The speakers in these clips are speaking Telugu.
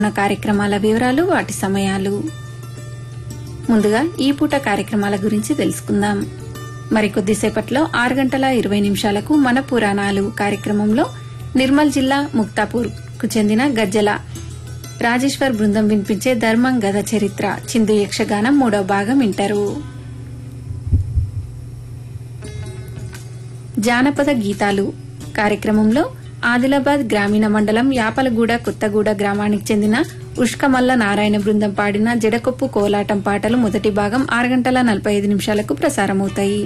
ఉన్న కార్యక్రమాల వివరాలు వాటి సమయాలు ముందుగా ఈ పూట కార్యక్రమాల గురించి తెలుసుకుందాం మరికొద్దిసేపట్లో ఆరు గంటల ఇరవై నిమిషాలకు మన పురాణాలు కార్యక్రమంలో నిర్మల్ జిల్లా ముక్తాపూర్ కు చెందిన గజ్జల రాజేశ్వర్ బృందం వినిపించే ధర్మం గద చరిత్ర చిందు యక్షగానం మూడో భాగం వింటారు జానపద గీతాలు కార్యక్రమంలో ఆదిలాబాద్ గ్రామీణ మండలం యాపలగూడ కొత్తగూడ గ్రామానికి చెందిన ఉష్కమల్ల నారాయణ బృందం పాడిన జడకొప్పు కోలాటం పాటలు మొదటి భాగం ఆరు గంటల నలభై ఐదు నిమిషాలకు ప్రసారమవుతాయి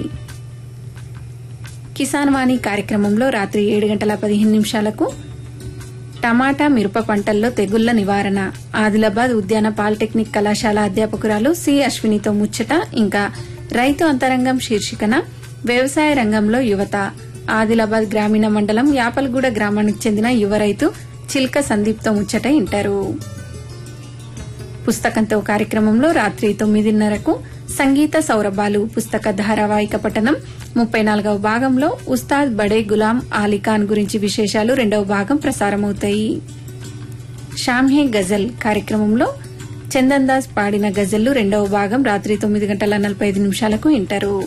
కిసాన్ వాణి కార్యక్రమంలో రాత్రి ఏడు గంటల పదిహేను నిమిషాలకు టమాటా మిరప పంటల్లో తెగుళ్ల నివారణ ఆదిలాబాద్ ఉద్యాన పాలిటెక్నిక్ కళాశాల అధ్యాపకురాలు సి అశ్వినితో ముచ్చట ఇంకా రైతు అంతరంగం శీర్షికన వ్యవసాయ రంగంలో యువత ఆదిలాబాద్ గ్రామీణ మండలం యాపల్గూడ గ్రామానికి చెందిన యువ రైతు చిల్క సందీప్తో ముచ్చట ఇంటారు పుస్తకంతో కార్యక్రమంలో రాత్రి తొమ్మిదిన్నరకు సంగీత సౌరభాలు పుస్తక ధారావాహిక పఠనం ముప్పై నాలుగవ భాగంలో ఉస్తాద్ బడే గులాం ఆలీఖాన్ గురించి విశేషాలు రెండవ భాగం ప్రసారమవుతాయి షామ్హే గజల్ కార్యక్రమంలో చందన్ దాస్ పాడిన గజల్లు రెండవ భాగం రాత్రి తొమ్మిది గంటల నలభై ఐదు నిమిషాలకు వింటారు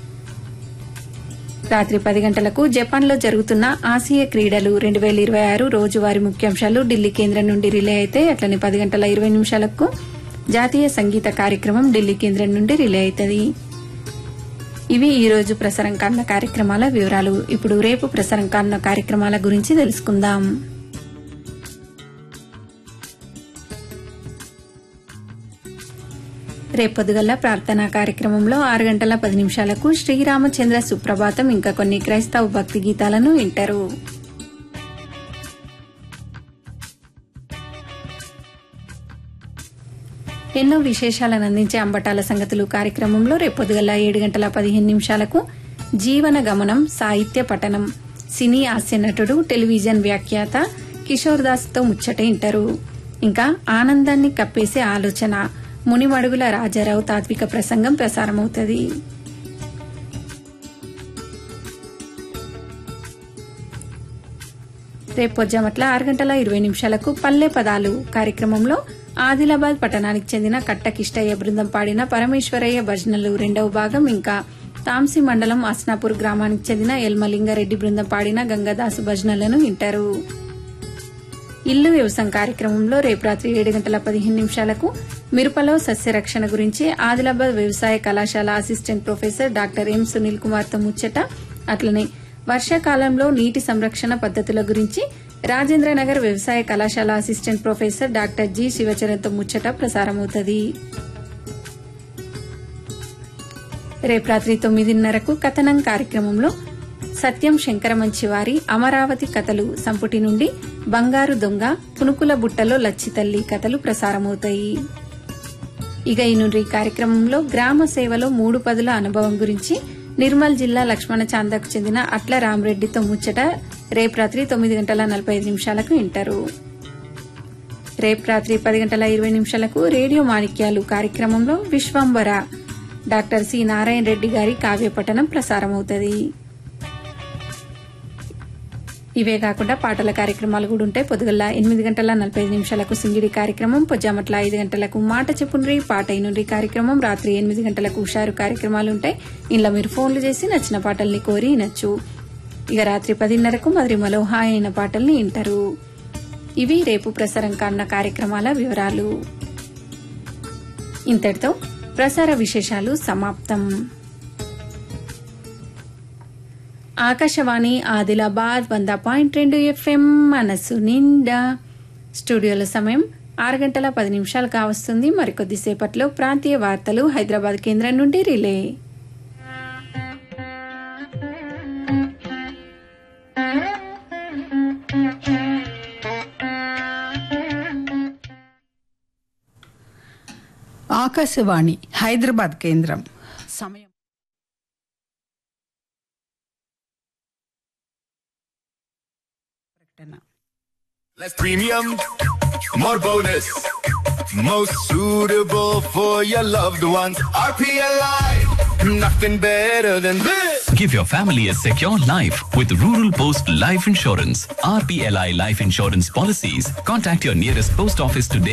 రాత్రి పది గంటలకు జపాన్లో జరుగుతున్న ఆసియా క్రీడలు రెండు వేల ఇరవై ఆరు రోజువారీ ముఖ్యాంశాలు ఢిల్లీ కేంద్రం నుండి రిలే అయితే అట్లనే పది గంటల ఇరవై నిమిషాలకు జాతీయ సంగీత కార్యక్రమం ఢిల్లీ కేంద్రం నుండి రిలే అవుతుంది ఇవి ఈ రోజు ప్రసారం కానున్న కార్యక్రమాల వివరాలు ఇప్పుడు రేపు ప్రసారం కానున్న కార్యక్రమాల గురించి తెలుసుకుందాం రేపొద్దుగల్ల ప్రార్థనా కార్యక్రమంలో ఆరు గంటల పది నిమిషాలకు శ్రీరామచంద్ర సుప్రభాతం ఇంకా కొన్ని క్రైస్తవ భక్తి గీతాలను వింటారు ఎన్నో విశేషాలను అందించే అంబటాల సంగతులు కార్యక్రమంలో రేపొద్దుగల ఏడు గంటల పదిహేను నిమిషాలకు జీవన గమనం సాహిత్య పఠనం సినీ హాస్య నటుడు టెలివిజన్ వ్యాఖ్యాత కిషోర్ దాస్ తో ముచ్చట ఇంటారు ఇంకా ఆనందాన్ని కప్పేసే ఆలోచన మునిమడుగుల రాజారావు తాత్విక ప్రసంగం ప్రసారమవుతుంది రేపు పొద్దుమట్ల ఆరు గంటల ఇరవై నిమిషాలకు పల్లె పదాలు కార్యక్రమంలో ఆదిలాబాద్ పట్టణానికి చెందిన కట్టకిష్టయ్య బృందం పాడిన పరమేశ్వరయ్య భజనలు రెండవ భాగం ఇంకా తాంసి మండలం అస్నాపూర్ గ్రామానికి చెందిన ఎల్మలింగారెడ్డి బృందం పాడిన గంగదాసు భజనలను వింటారు ఇల్లు వ్యవసాయం కార్యక్రమంలో రేపు రాత్రి ఏడు గంటల పదిహేను నిమిషాలకు మిరపలో సస్యరక్షణ గురించి ఆదిలాబాద్ వ్యవసాయ కళాశాల assistant professor doctor M Sunil Kumar తో ముచ్చట అట్లనే వర్షాకాలంలో నీటి సంరక్షణ పద్దతుల గురించి రాజేంద్రనగర్ వ్యవసాయ కళాశాల అసిస్టెంట్ ప్రొఫెసర్ డాక్టర్ జి శివచరణ్తో ముచ్చట ప్రసారమవుతుంది రేపు రాత్రి తొమ్మిదిన్నరకు కథనం కార్యక్రమంలో సత్యం శంకరమంచి వారి అమరావతి కథలు సంపుటి నుండి బంగారు దొంగ పునుకుల బుట్టలో లచ్చితల్లి కథలు ప్రసారమవుతాయి ఇక ఈ నుండి కార్యక్రమంలో గ్రామ సేవలో మూడు పదుల అనుభవం గురించి నిర్మల్ జిల్లా లక్ష్మణ చాందకు చెందిన అట్ల రామరెడ్డితో ముచ్చట రేపు రాత్రి తొమ్మిది గంటల నలభై ఐదు నిమిషాలకు వింటారు రేపు రాత్రి పది గంటల ఇరవై నిమిషాలకు రేడియో మాణిక్యాలు కార్యక్రమంలో విశ్వంబర డాక్టర్ సి నారాయణ రెడ్డి గారి కావ్యపఠనం ప్రసారమవుతుంది ఇవే కాకుండా పాటల కార్యక్రమాలు కూడా ఉంటాయి పొద్దుగల ఎనిమిది గంటల నలభై ఐదు నిమిషాలకు సింగిడి కార్యక్రమం పొజ్జామట్ల ఐదు గంటలకు మాట చెప్పుండ్రి పాట అయినుండ్రి కార్యక్రమం రాత్రి ఎనిమిది గంటలకు హుషారు కార్యక్రమాలు ఉంటాయి ఇంట్లో మీరు ఫోన్లు చేసి నచ్చిన పాటల్ని కోరి వినొచ్చు ఇక రాత్రి పదిన్నరకు మధురిమలో హాయ్ అయిన పాటల్ని వింటారు ఇవి రేపు ప్రసారం కానున్న కార్యక్రమాల వివరాలు ఇంతటితో ప్రసార విశేషాలు సమాప్తం ఆకాశవాణి ఆదిలాబాద్ వంద పాయింట్ రెండు ఎఫ్ఎం మనసు నిండా స్టూడియోల సమయం ఆరు గంటల పది నిమిషాలు కావస్తుంది మరికొద్దిసేపట్లో ప్రాంతీయ వార్తలు హైదరాబాద్ కేంద్రం నుండి రిలే ఆకాశవాణి హైదరాబాద్ కేంద్రం సమయం ప్రకటన Less premium, more bonus. Most suitable for your loved ones. RPLI, nothing better than this. Give your family a secure life with Rural Post Life Insurance. RPLI Life Insurance policies. Contact your nearest post office today